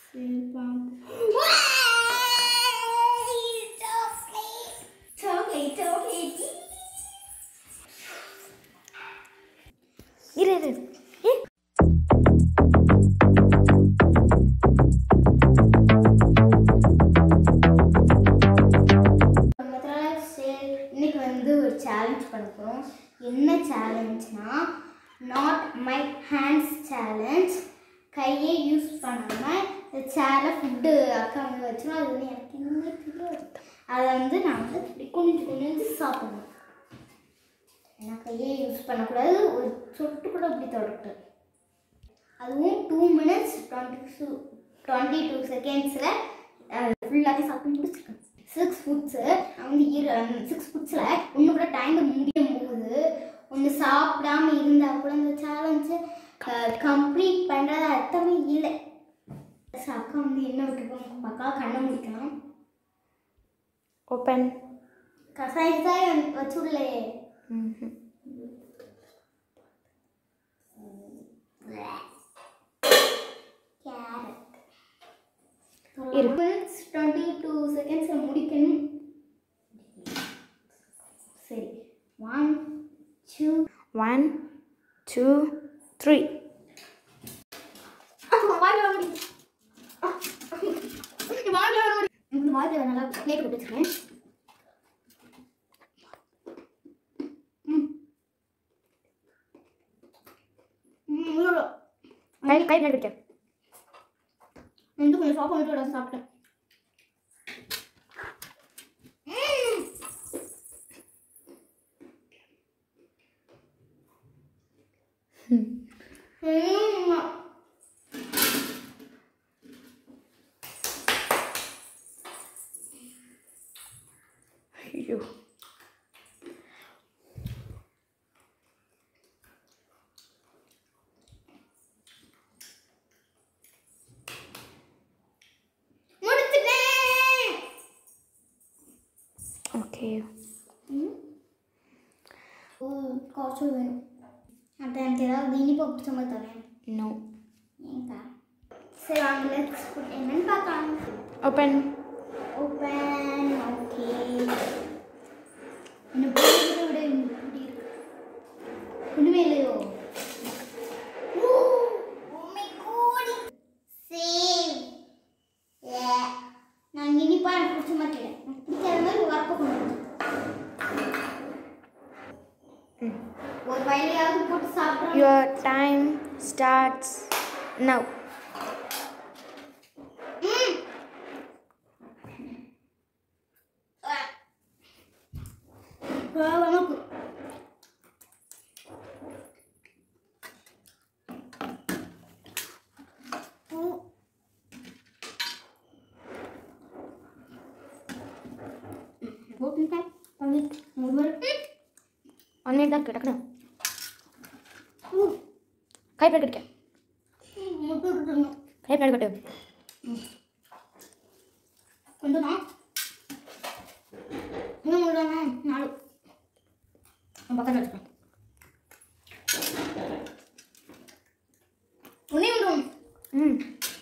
சரி பாம்பு chocolate chocolate இரு இரு ஏ இன்னைக்கு வந்து ஒரு சேலஞ்ச் பண்ண போகிறோம் என்ன சேலஞ்ச்னா நாட் மை ஹேண்ட்ஸ் சேலஞ்ச் கையை யூஸ் பண்ணாமல் இந்த சேலை ஃபுட்டு அக்கா வந்து வச்சிடும் அது வந்து எனக்கு என்னமே தெரியாது அதை வந்து நான் வந்து இப்படி குனிஞ்சு குனிஞ்சு சாப்பிடணும் நான் கையை யூஸ் பண்ணக்கூடாது ஒரு சொட்டு கூட அப்படி தொடக்கூடாது அதுவும் two minutes twenty two twenty two செகண்ட்ஸில் ஃபுல்லாகவே சாப்பிட்டு முடிச்சிருக்கேன் சிக்ஸ் ஃபுட்ஸு நான் வந்து இரு சிக்ஸ் ஃபுட்ஸில் ஒன்று கூட டைம் முடியும் போது ஒன்று சாப்பிடாம இருந்தால் கூட இந்த சேலஞ்சு கம்ப்ளீட் பண்ணுறது அர்த்தமே இல்லை So, அக்கா வந்து என்ன விட்டுருக்கோம் அக்கா கண்ணை முடிக்கலாம் ஓப்பன் கசாயத்தாய் வச்சுள்ளே கேரட் இரு. மினிட்ஸ் டுவெண்ட்டி டூ செகண்ட்ஸில் முடிக்கணும் சரி one two one two three இந்த மாதிரி நல்லா பிளேட் போட்டு வச்சுக்கிறேன் ம். ம், இவ்வளோ. கை கை நடிக்க வந்து கொஞ்சம் சாப்பாடு விட சாப்பிட்டேன் ம். ம். ஐயோ முடிச்சிட்டேன் ஓகே ஓ காய்ச்சல் வேணும் அப்போ எனக்கு ஏதாவது இனிப்பாக பிடிச்ச மாதிரி தரேன் நோ ஏங்கா சரி வாங்க லெட்ஸ் புட் என்னன்னு பார்க்கலாம் ஓப்பன் ஓப்பன் ஓகே என்ன போகிறத விட இப்படி இருக்கு ஒன்றுமே இல்லையோ ஓ மை காட் சேவ் ஏ நான் இனிப்பா எனக்கு பிடிச்ச மாதிரி எனக்கு பிடிக்காத மாதிரி ஒர்க்கை கொண்டு வந்து ஒரு வயலையாவது போட்டு சாப்பிட்றோம் Your time starts now. ம் நமக்கு போட்டுட்டேன் பண்ணி ஒவ்வொரு One minute தான் கிடக்கணும் கை பேர் கிடைக்க முட்டு விட்டுருங்க கை பேர் கட்டு கொஞ்சம் தான் இன்னும் முடியல நாலு நான் பக்கத்தில் வச்சுக்கேன் ஒன்றே ஒன்று ம்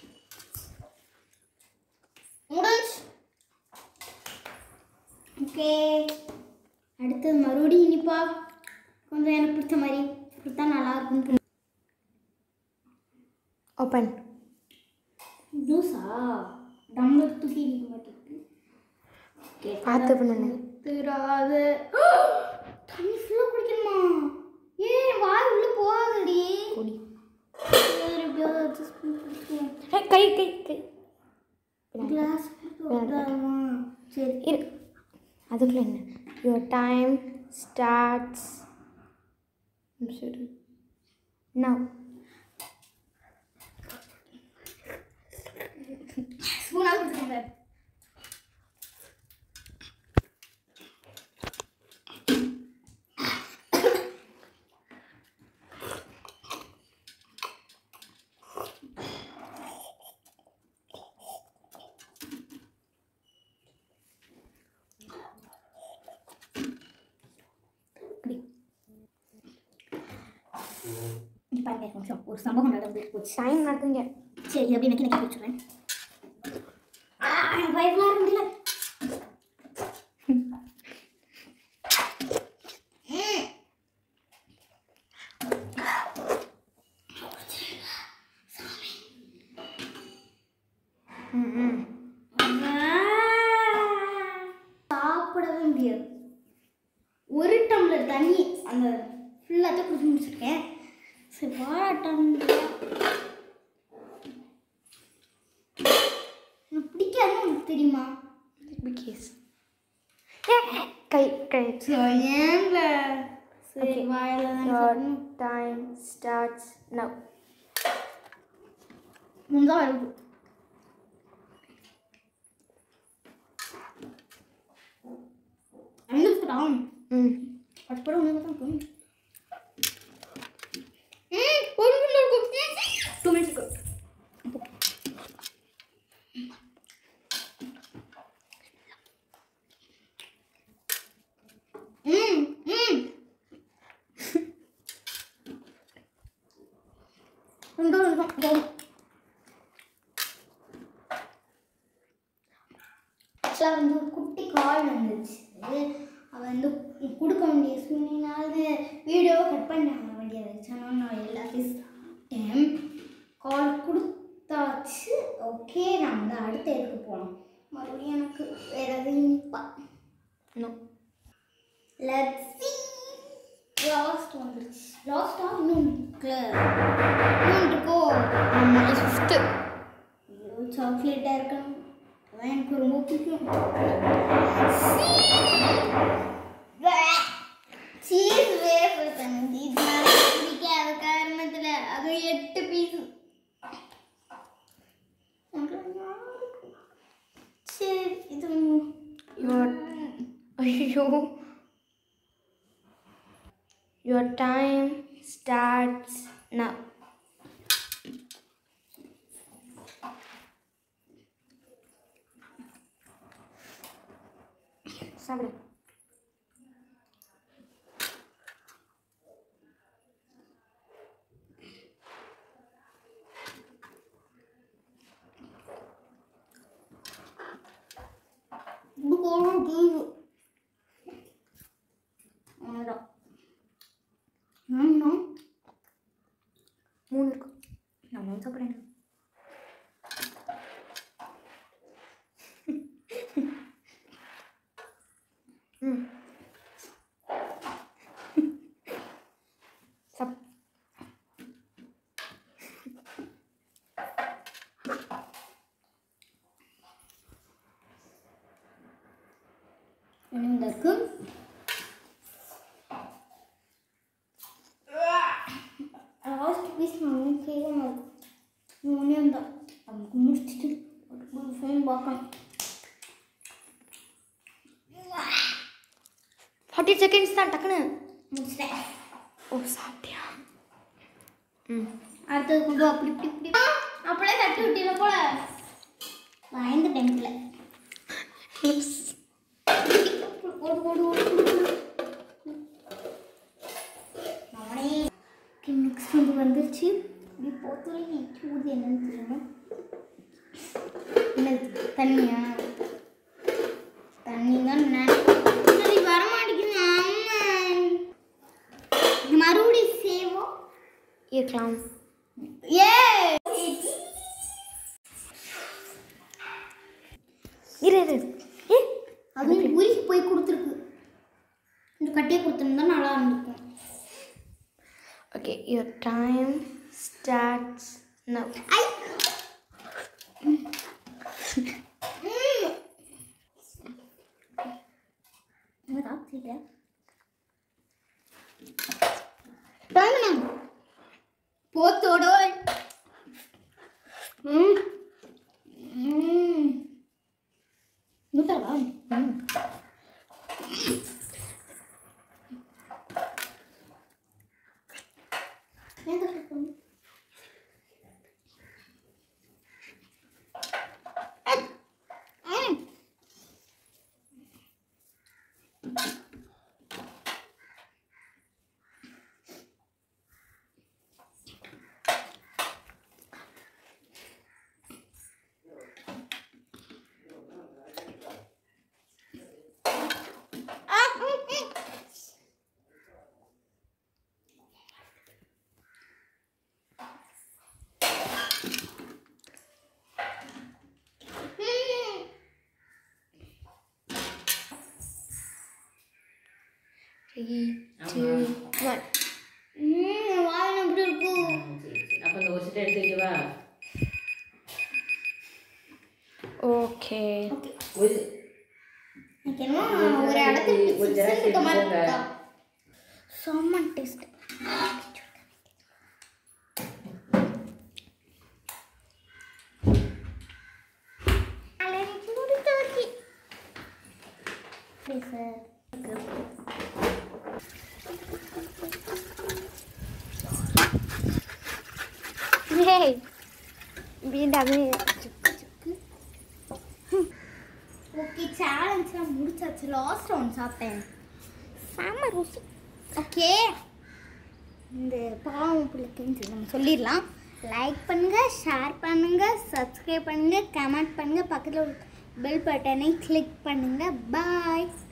முடிஞ்சு ஓகே அடுத்தது மறுபடியும் இனிப்பா கொஞ்சம் எனக்கு பிடிச்ச மாதிரி கொடுத்தா நல்லா இருக்கும் ஓப்பன் ஜூஸா டம்ளர் தூக்கி இருக்க மாட்டேங்குது ஓகே பார்த்து பண்ணு ஊத்துறாது தண்ணி ஃபுல்லாக குடிக்கணுமா ஏன் வாய் உள்ள போகாதடி குடி சரி, எப்படியாவது adjust பண்ணி குடிக்கிறேன். ஏய், கை கை கை Glass போடாமா? சரி இரு அதுக்குள்ள என்ன யுவர் டைம் ஸ்டார்ட்ஸ் சரி நவ் ஸ்பூனாவது குடிச்சுக்கோங்க இங்க பாருங்க ஒரு நிமிஷம் ஒரு சம்பவம் நடந்து போச்சு டைம் நடக்குங்க சரி இது அப்படியே நக்கி நக்கி வச்சுருவேன் பயமா இருக்குல்ல ம் ம் சாப்பிடவே முடியாது ஒரு டம்ளர் தண்ணி அந்த ஃபுல்லாத்தையும் குடிச்சு முடிச்சிருக்கேன் சரி வா டம்ளர் எனக்கு பிடிக்காதுன்னு உனக்கு தெரியுமா பிகேஸ் கை கை ஏன்ல சரி Okay. வாயில தான் Your சாப்பிடணும். time starts now. முந்தா வருது அனுப்பிட்டான் ம் அதுக்கப்புறம் ஒன்று தான் போய் ம் ஒரு நிமிஷம் இருக்கும் டூ மினிட்ஸ் இருக்கும் ம் ம் ரெண்டு நிமிஷம் போதும் ஆக்சுவலாக வந்து ஒரு குட்டி கால் வந்துச்சு அவள் வந்து கொடுக்க வேண்டிய சூழ்நிலால வீடியோ கட் பண்ண வேண்டியது ஆனால் நான் எல்லாத்தையும் சாப்பிட்டேன் கால் கொடுத்தாச்சு ஓகே நான் வந்து அடுத்த இதுக்கு போகலாம் மறுபடியும் எனக்கு வேற எதுவும் நிற்பா நோ லெட்ஸ் லாஸ்ட் வந்துருச்சு லாஸ்டா இன்னும் இருக்குல்ல இன்னும் இருக்கோ ஆமாம் ஃபிஃப்த்து ஐயோ சாக்லேட்டாக இருக்கணும் அதான் எனக்கு ரொம்ப பிடிக்கும் சீஸ் வேஃபர் தண்ணி பிடிக்காத காரணத்தில் அதுவும் எட்டு பீஸ் சரி இது யுவர் ஐயோ யுவர் டைம் ஸ்டார்ட்ஸ் now சாப்பிடு இது போகும் தீவு அவ்வளோதான் ஆமாம் மூணு இருக்கும் நான் மூணு சாப்பிட்றேன் ம் சாப் இன்னும் இருக்கு லாஸ்ட் பீஸ் நான் செய்யணும் ஒன்றே தான் அதுக்கு முடிச்சுட்டு ஒரு ஃபோன் பார்க்கணும் ஃபார்ட்டி செகண்ட்ஸ் தான் டக்குன்னு முடிச்சிட்டேன் ஓ சாப்பிட்டியா ம் அடுத்தது கொண்டு வா, அப்படி இப்படி இப்படி அப்படியே தட்டி விட்டீங்க போல பயந்து டைம்ல ஓடு ஓடு ஓடு நானே நெக்ஸ்ட் வந்து வந்துருச்சு இப்படி போத்துல நெட்டி ஊது என்னன்னு தெரியுமா என்னது தண்ணியா தண்ணி தான் சரி வர மாட்டேங்குது ஆமா மறுபடியும் சேவோம் இருக்கலாம் ஏ இரு இரு ஏ அதுவும் உருகி போய் கொடுத்துருக்கு இந்த கட்டியை கொடுத்துருந்தா நல்லா இருந்திருக்கும் okay your time starts now ஐ ம். என்ன சாப்பிட்டீங்க? தாங்கண்ணா. போத்தோட ம் ம் முட்டலா ம் ஏன் தட்டு பண்ணு? ம். த்ரீ டூ ஒன் ம் வாயில் எப்படி இருக்கும் ம், சரி சரி அப்போ இந்த ஒரு செட்டை எடுத்து வைக்கவா ஓகே ஓகே ஒரு எனக்கு என்னமோ ஒரு இடத்துல ஒரு ஜெராக்ஸ் பிக்சர் இருக்க மாதிரி எடுத்துக்கோங்க. இருக்கா செம்ம டேஸ்ட் சார் ஹேய் வீண்டாமே ஓகே சேலஞ்ச்லாம் முடிச்சாச்சு லாஸ்ட் ஒன் சாப்பிட்டேன் செம்ம ருசி ஓகே இந்த பாவம் பிள்ளைக்குன்னு சொல்லி நம்ம சொல்லிடலாம் லைக் பண்ணுங்கள் ஷேர் பண்ணுங்கள் சப்ஸ்கிரைப் பண்ணுங்கள் கமெண்ட் பண்ணுங்கள் பக்கத்தில் பெல் பட்டனை கிளிக் பண்ணுங்கள் பாய்